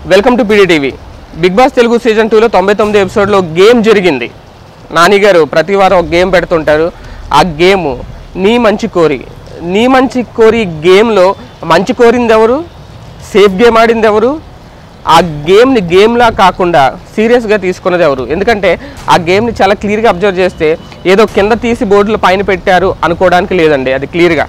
welcome to PDTV big boss Telugu season టూలో తొంభై తొమ్మిది ఎపిసోడ్లో గేమ్ జరిగింది నాని గారు ప్రతి వారం ఒక గేమ్ పెడుతుంటారు ఆ గేమ్ నీ మంచి కోరి నీ మంచి కోరి గేమ్లో మంచి కోరింది ఎవరు సేఫ్ గేమ్ ఆడింది ఎవరు ఆ గేమ్ని గేమ్లా కాకుండా సీరియస్గా తీసుకున్నది ఎవరు ఎందుకంటే ఆ గేమ్ని చాలా క్లియర్గా అబ్జర్వ్ చేస్తే ఏదో కింద తీసి బోర్డులు పైన పెట్టారు అనుకోవడానికి లేదండి అది క్లియర్గా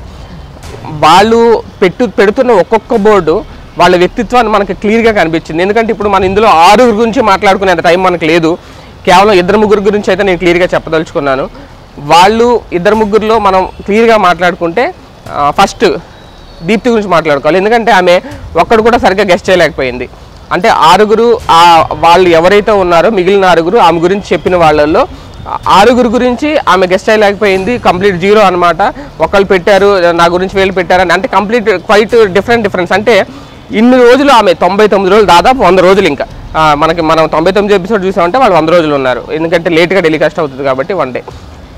వాళ్ళు పెట్టు పెడుతున్న ఒక్కొక్క బోర్డు వాళ్ళ వ్యక్తిత్వాన్ని మనకి క్లియర్గా కనిపించింది ఎందుకంటే ఇప్పుడు మన ఇందులో ఆరుగురు గురించి మాట్లాడుకునేంత టైం మనకు లేదు కేవలం ఇద్దరు ముగ్గురు గురించి అయితే నేను క్లియర్గా చెప్పదలుచుకున్నాను వాళ్ళు ఇద్దరు ముగ్గురులో మనం క్లియర్గా మాట్లాడుకుంటే ఫస్ట్ దీప్తి గురించి మాట్లాడుకోవాలి ఎందుకంటే ఆమె ఒక్కడు కూడా సరిగ్గా గెస్ట్ చేయలేకపోయింది అంటే ఆరుగురు ఆ వాళ్ళు ఎవరైతే ఉన్నారో మిగిలిన ఆరుగురు ఆమె గురించి చెప్పిన వాళ్ళల్లో ఆరుగురు గురించి ఆమె గెస్ట్ అయ్యలేకపోయింది కంప్లీట్ జీరో అనమాట ఒకళ్ళు పెట్టారు నా గురించి వీళ్ళు పెట్టారని అంటే కంప్లీట్ క్వైట్ డిఫరెంట్ డిఫరెన్స్ అంటే ఇన్ని రోజులు ఆమె తొంభై తొమ్మిది రోజులు దాదాపు వంద రోజులు ఇంకా ఆ, మనకి మనం తొంభై తొమ్మిది ఎపిసోడ్ చూసామంటే వాళ్ళు వంద రోజులు ఉన్నారు ఎందుకంటే లేట్గా టెలికాస్ట్ అవుతుంది కాబట్టి వన్ డే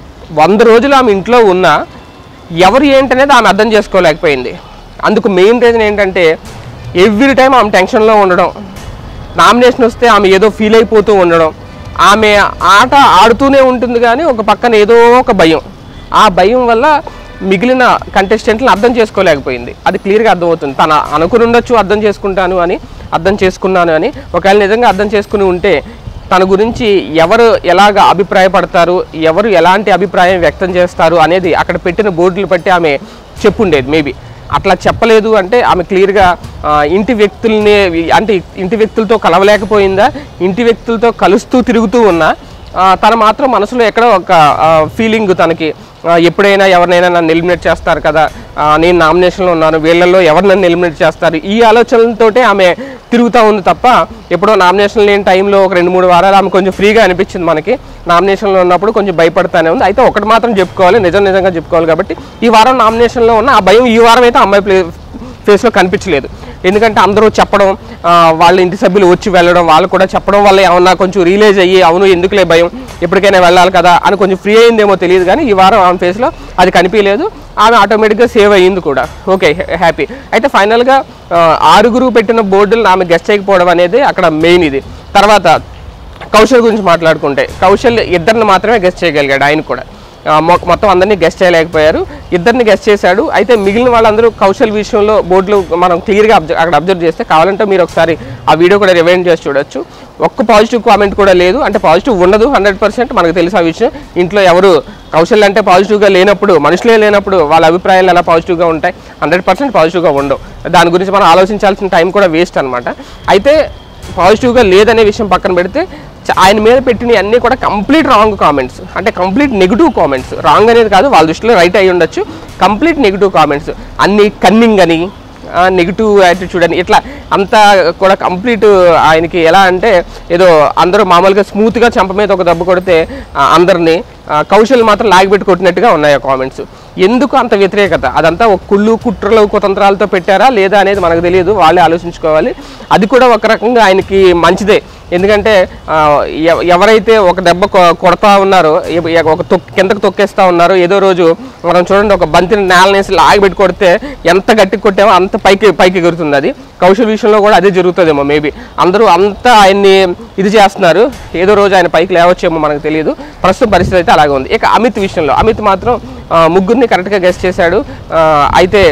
వంద రోజులు ఆమె ఇంట్లో ఉన్నా ఎవరు ఏంటనేది ఆమె అర్థం చేసుకోలేకపోయింది అందుకు మెయిన్ రీజన్ ఏంటంటే ఎవ్రీ టైం ఆమె టెన్షన్లో ఉండడం నామినేషన్ వస్తే ఆమె ఏదో ఫీల్ అయిపోతూ ఉండడం ఆమె ఆట ఆడుతూనే ఉంటుంది కానీ ఒక పక్కన ఏదో ఒక భయం ఆ భయం వల్ల మిగిలిన కంటెస్టెంట్లను అర్థం చేసుకోలేకపోయింది అది క్లియర్గా అర్థమవుతుంది తన అనుకుని ఉండొచ్చు అర్థం చేసుకుంటాను అని అర్థం చేసుకున్నాను అని ఒకవేళ నిజంగా అర్థం చేసుకుని ఉంటే తన గురించి ఎవరు ఎలాగ అభిప్రాయపడతారు ఎవరు ఎలాంటి అభిప్రాయం వ్యక్తం చేస్తారు అనేది అక్కడ పెట్టిన బోర్డులు బట్టి ఆమె చెప్పుండేది మేబీ అట్లా చెప్పలేదు అంటే ఆమె క్లియర్గా ఆ, ఇంటి వ్యక్తుల్ని అంటే ఇంటి వ్యక్తులతో కలవలేకపోయిందా ఇంటి వ్యక్తులతో కలుస్తూ తిరుగుతూ ఉన్నా ఆ, తను మాత్రం మనసులో ఎక్కడో ఒక ఫీలింగ్ తనకి ఆ, ఎప్పుడైనా ఎవరినైనా నన్ను ఎలిమినేట్ చేస్తారు కదా ఆ, నేను నామినేషన్లో ఉన్నాను వీళ్ళల్లో ఎవరు నన్ను ఎలిమినేట్ చేస్తారు ఈ ఆలోచనలతోటే ఆమె తిరుగుతూ ఉంది తప్ప ఎప్పుడో నామినేషన్ లేని టైంలో ఒక రెండు మూడు వారాలు ఆమె కొంచెం ఫ్రీగా అనిపించింది మనకి నామినేషన్లో ఉన్నప్పుడు కొంచెం భయపడతానే ఉంది అయితే ఒకటి మాత్రం చెప్పుకోవాలి నిజం నిజంగా చెప్పుకోవాలి కాబట్టి ఈ వారం నామినేషన్లో ఉన్న ఆ భయం ఈ వారం అయితే అమ్మాయి ప్లే ఫేస్లో కనిపించలేదు ఎందుకంటే అందరూ చెప్పడం ఆ, వాళ్ళ ఇంటి సభ్యులు వచ్చి వెళ్ళడం వాళ్ళు కూడా చెప్పడం వల్ల ఏమన్నా కొంచెం రియలైజ్ అయ్యి అవును ఎందుకులే భయం ఎప్పటికైనా వెళ్ళాలి కదా అని కొంచెం ఫ్రీ అయిందేమో తెలియదు కానీ ఈ వారం ఆమె ఫేస్లో అది కనిపించలేదు ఆమె ఆటోమేటిక్గా సేవ్ అయ్యింది కూడా ఓకే హ్యాపీ అయితే ఫైనల్గా ఆరుగురు పెట్టిన బోర్డులు ఆమె గెస్ట్ చేయకపోవడం అనేది అక్కడ మెయిన్ ఇది తర్వాత కౌశల్ గురించి మాట్లాడుకుంటే కౌశల్ ఇద్దరిని మాత్రమే గెస్ట్ చేయగలిగాడు ఆయన కూడా ఆ, మొ- మొత్తం అందరినీ గెస్ట్ చేయలేకపోయారు ఇద్దరిని గెస్ట్ చేశాడు అయితే మిగిలిన వాళ్ళందరూ కౌశల్ విషయంలో బోర్డులు మనం క్లియర్గా అబ్జ అక్కడ అబ్జర్వ్ చేస్తే కావాలంటే మీరు ఒకసారి ఆ వీడియో కూడా రివైండ్ చేసి చూడొచ్చు ఒక్క పాజిటివ్ కామెంట్ కూడా లేదు అంటే పాజిటివ్ ఉండదు హండ్రెడ్ పర్సెంట్ మనకు తెలుసు ఆ విషయం ఇంట్లో ఎవరు కౌశల్ అంటే పాజిటివ్గా లేనప్పుడు మనుషులే లేనప్పుడు వాళ్ళ అభిప్రాయాలు ఎలా పాజిటివ్గా ఉంటాయి హండ్రెడ్ పర్సెంట్ పాజిటివ్గా ఉండవు దాని గురించి మనం ఆలోచించాల్సిన టైం కూడా వేస్ట్ అనమాట అయితే పాజిటివ్గా లేదనే విషయం పక్కన పెడితే చ- ఆయన మీద పెట్టిన అన్నీ కూడా కంప్లీట్ రాంగ్ కామెంట్స్ అంటే కంప్లీట్ నెగిటివ్ కామెంట్స్ రాంగ్ అనేది కాదు వాళ్ళ దృష్టిలో రైట్ అయి ఉండొచ్చు కంప్లీట్ నెగిటివ్ కామెంట్స్ అన్ని కన్నింగ్ అని నెగిటివ్ యాటిట్యూడ్ అని ఇట్లా అంతా కూడా కంప్లీట్ ఆయనకి ఎలా అంటే ఏదో అందరూ మామూలుగా స్మూత్గా చెంప మీద ఒక దెబ్బ కొడితే ఆ, అందరినీ ఆ, కౌశల్ మాత్రం లాగిపెట్టి కొట్టినట్టుగా ఉన్నాయి ఆ కామెంట్స్ ఎందుకు అంత వ్యతిరేకత అదంతా ఒక కుళ్ళు కుట్రలు కుతంత్రాలతో పెట్టారా లేదా అనేది మనకు తెలియదు వాళ్ళే ఆలోచించుకోవాలి అది కూడా ఒక రకంగా ఆయనకి మంచిదే ఎందుకంటే ఆ, ఎవ- ఎవరైతే ఒక దెబ్బ కొ- కొడతా ఉన్నారో ఎ- ఎ- ఒక తొక్ కిందకు తొక్కేస్తా ఉన్నారో ఏదో రోజు మనం చూడండి ఒక బంతిని నేలనేసి లాగిపెట్టి కొడితే ఎంత గట్టి కొట్టామో అంత పైకి పైకి ఎగురుతుంది అది కౌశల్ విషయంలో కూడా అదే జరుగుతుందేమో మేబీ అందరూ అంతా ఆయన్ని ఇది చేస్తున్నారు ఏదో రోజు ఆయన పైకి లేవచ్చేమో మనకు తెలియదు ప్రస్తుత పరిస్థితి అయితే అలాగే ఉంది ఇక అమిత్ విషయంలో అమిత్ మాత్రం ఆ, ముగ్గురిని కరెక్ట్గా గెస్ట్ చేశాడు ఆ, అయితే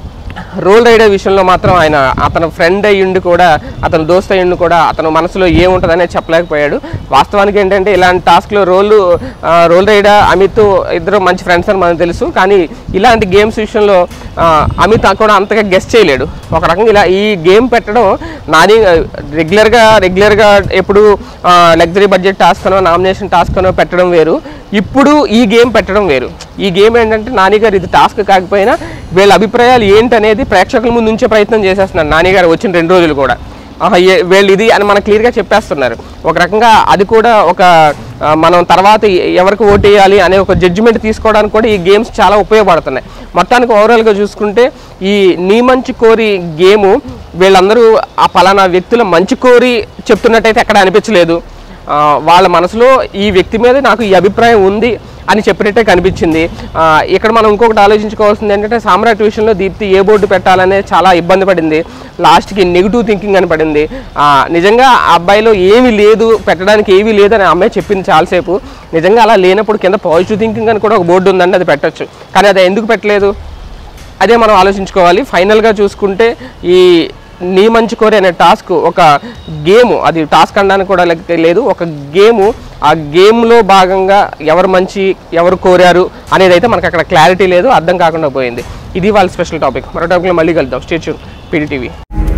రోల్ రైడర్ విషయంలో మాత్రం ఆయన అతను ఫ్రెండ్ అయ్యుండి కూడా అతను దోస్త్ అయ్యుండి కూడా అతను మనసులో ఏముంటుందనే చెప్పలేకపోయాడు వాస్తవానికి ఏంటంటే ఇలాంటి టాస్క్లో రోల్ ఆ, రోల్ రైడర్ అమిత్ ఇద్దరు మంచి ఫ్రెండ్స్ అని మనకు తెలుసు కానీ ఇలాంటి గేమ్స్ విషయంలో ఆ, అమిత్ కూడా అంతగా గెస్ట్ చేయలేడు ఒక రకంగా ఇలా ఈ గేమ్ పెట్టడం నాని రెగ్యులర్గా రెగ్యులర్గా ఎప్పుడు లగ్జరీ బడ్జెట్ టాస్క్ అనో నామినేషన్ టాస్క్ అనో పెట్టడం వేరు ఇప్పుడు ఈ గేమ్ పెట్టడం వేరు ఈ గేమ్ ఏంటంటే నాని గారు ఇది టాస్క్ కాకపోయినా వీళ్ళ అభిప్రాయాలు ఏంటనేది ప్రేక్షకుల ముందు ఉంచే ప్రయత్నం చేసేస్తున్నారు నాని గారు వచ్చిన రెండు రోజులు కూడా ఆహా, ఏ- వీళ్ళు ఇది అని మనకు క్లియర్గా చెప్పేస్తున్నారు ఒక రకంగా అది కూడా ఒక ఆ, మనం తర్వాత ఎ- ఎవరికి ఓటు వేయాలి అనే ఒక జడ్జిమెంట్ తీసుకోవడానికి కూడా ఈ గేమ్స్ చాలా ఉపయోగపడుతున్నాయి మొత్తానికి ఓవరాల్గా చూసుకుంటే ఈ నీ మంచి కోరి గేము వీళ్ళందరూ ఆ పలానా వ్యక్తుల మంచి కోరి చెప్తున్నట్టయితే ఎక్కడ అనిపించలేదు ఆ, వాళ్ళ మనసులో ఈ వ్యక్తి మీద నాకు ఈ అభిప్రాయం ఉంది అని చెప్పినట్టే కనిపించింది ఆ, ఇక్కడ మనం ఇంకొకటి ఆలోచించుకోవాల్సింది ఏంటంటే సామ్రాట్ విషయంలో దీప్తి ఏ బోర్డు పెట్టాలనే చాలా ఇబ్బంది పడింది లాస్ట్కి నెగిటివ్ థింకింగ్ అని పడింది ఆ, నిజంగా ఆ అబ్బాయిలో ఏమీ లేదు పెట్టడానికి ఏమీ లేదు అని ఆ అమ్మాయి చెప్పింది చాలాసేపు నిజంగా అలా లేనప్పుడు కింద పాజిటివ్ థింకింగ్ అని కూడా ఒక బోర్డు ఉందండి అది పెట్టొచ్చు కానీ అది ఎందుకు పెట్టలేదు అదే మనం ఆలోచించుకోవాలి ఫైనల్గా చూసుకుంటే ఈ నీ మంచి కోరి అనే టాస్క్ ఒక గేమ్ అది టాస్క్ అనడానికి కూడా లెక్క లేదు ఒక గేమ్ ఆ గేమ్లో భాగంగా ఎవరు మంచి ఎవరు కోరారు అనేది అయితే మనకు అక్కడ క్లారిటీ లేదు అర్థం కాకుండా పోయింది ఇది వాళ్ళ స్పెషల్ టాపిక్ మరో టాపిక్లో మళ్ళీ కలుద్దాం స్టేచ్యూన్ పీడిటీవీ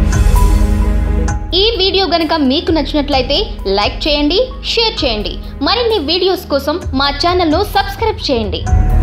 ఈ వీడియో గనుక మీకు నచ్చినట్లయితే లైక్ చేయండి షేర్ చేయండి మరిన్ని వీడియోస్ కోసం మా ఛానల్ను సబ్స్క్రైబ్ చేయండి